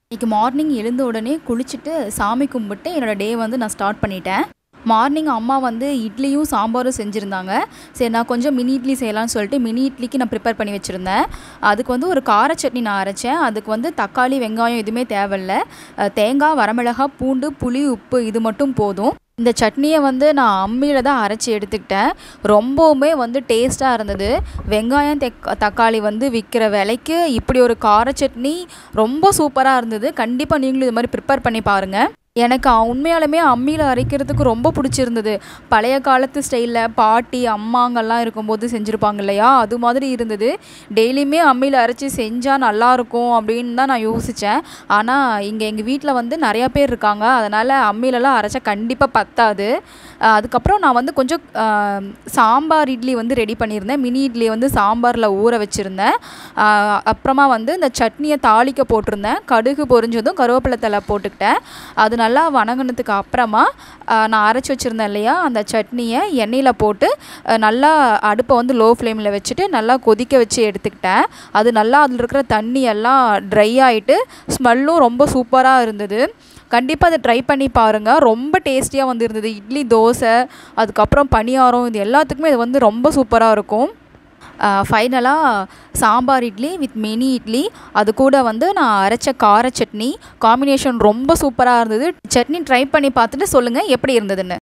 இன்றைக்கி மார்னிங் எழுந்த உடனே குளிச்சுட்டு சாமி கும்பிட்டு என்னோடய டே வந்து நான் ஸ்டார்ட் பண்ணிட்டேன் மார்னிங் அம்மா வந்து இட்லியும் சாம்பாரும் செஞ்சுருந்தாங்க சரி நான் கொஞ்சம் மினி இட்லி செய்யலாம்னு சொல்லிட்டு மினி இட்லிக்கு நான் ப்ரிப்பேர் பண்ணி வச்சுருந்தேன் அதுக்கு வந்து ஒரு கார சட்னி நான் அரைச்சேன் அதுக்கு வந்து தக்காளி வெங்காயம் எதுவுமே தேவையில்ல அஹ் தேங்காய் வரமிளகாய் பூண்டு புளி உப்பு இது மட்டும் போதும் இந்த சட்னியை வந்து நான் அம்மியில் தான் அரைச்சி எடுத்துக்கிட்டேன் ரொம்பவுமே வந்து டேஸ்ட்டாக இருந்தது வெங்காயம் தெக் தக்காளி வந்து விற்கிற விலைக்கு இப்படி ஒரு கார சட்னி ரொம்ப சூப்பராக இருந்தது கண்டிப்பாக நீங்களும் இது மாதிரி ப்ரிப்பேர் பண்ணி பாருங்கள் எனக்கு அ- உண்மையாலுமே அம்மியில் அரைக்கிறதுக்கு ரொம்ப பிடிச்சிருந்தது பழைய காலத்து ஸ்டைலில் பாட்டி அம்மாங்கெல்லாம் இருக்கும்போது செஞ்சுருப்பாங்க இல்லையா அது மாதிரி இருந்தது டெய்லியுமே அம்மியில் அரைச்சி செஞ்சால் நல்லாயிருக்கும் அப்படின்னு தான் நான் யோசித்தேன் ஆனால் இங்கே எங்கள் வீட்டில் வந்து நிறையா பேர் இருக்காங்க அதனால் அம்மியிலலாம் அரைச்சா கண்டிப்பாக பத்தாது அஹ் அதுக்கப்புறம் நான் வந்து கொஞ்சம் அஹ், சாம்பார் இட்லி வந்து ரெடி பண்ணியிருந்தேன் மினி இட்லியை வந்து சாம்பாரில் ஊற வச்சுருந்தேன் அஹ், அப்புறமா வந்து இந்த சட்னியை தாளிக்க போட்டிருந்தேன் கடுகு பொரிஞ்சதும் கருவேப்பிலை தலை போட்டுக்கிட்டேன் அது நல்லா வணங்கினதுக்கு அப்புறமா அஹ், நான் அரைச்சி வச்சுருந்தேன் இல்லையா அந்த சட்னியை எண்ணெயில் போட்டு அஹ், நல்லா அடுப்பை வந்து லோ ஃப்ளேமில் வச்சுட்டு நல்லா கொதிக்க வச்சு எடுத்துக்கிட்டேன் அது நல்லா அதில் இருக்கிற தண்ணி எல்லாம் ட்ரை ஆகிட்டு ஸ்மெல்லும் ரொம்ப சூப்பராக இருந்தது கண்டிப்பாக அதை ட்ரை பண்ணி பாருங்கள் ரொம்ப டேஸ்டியாக வந்து இருந்தது இட்லி தோசை அதுக்கப்புறம் பணியாரம் இது எல்லாத்துக்குமே இது வந்து ரொம்ப சூப்பராக இருக்கும் ஃபைனலாக சாம்பார் இட்லி வித் மினி இட்லி அது கூட வந்து நான் அரைச்ச கார சட்னி காம்பினேஷன் ரொம்ப சூப்பராக இருந்தது சட்னி ட்ரை பண்ணி பார்த்துட்டு சொல்லுங்கள் எப்படி இருந்ததுன்னு